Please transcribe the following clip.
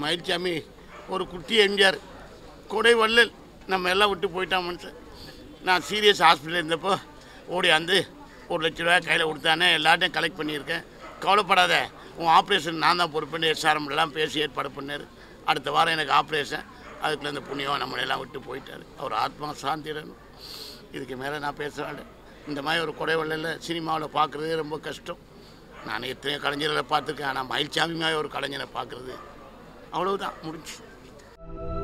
மயில்சாமி ஒரு குட்டி எம்ஜிஆர் கொடை வள்ளல் நம்ம எல்லாம் விட்டு போயிட்டான் மனுஷன் நான் சீரியஸ் ஹாஸ்பிட்டல் இருந்தப்போ ஓடி வந்து ஒரு லட்ச ரூபாய் கையில் கொடுத்தானே எல்லாத்தையும் கலெக்ட் பண்ணியிருக்கேன் கவலைப்படாத உன் ஆப்ரேஷன் நான் தான் பொறுப்புன்னு எஸ்ஆர்எம்லாம் பேசி ஏற்பாடு பண்ணார் அடுத்த வாரம் எனக்கு ஆப்ரேஷன் அதுக்குள்ள இந்த புண்ணியம் நம்மளெல்லாம் விட்டு போயிட்டார் அவர் ஆத்மா சாந்திடணும் இதுக்கு மேலே நான் பேச வேண்டாம் இந்த மாதிரி ஒரு குறைவல்ல சினிமாவில் பார்க்குறதே ரொம்ப கஷ்டம் நான் எத்தனையோ கலைஞர்களை பார்த்துருக்கேன் ஆனால் மயில்சாமி மாதிரி ஒரு கலைஞரை பார்க்குறது அவ்வளவுதான் முடிஞ்சு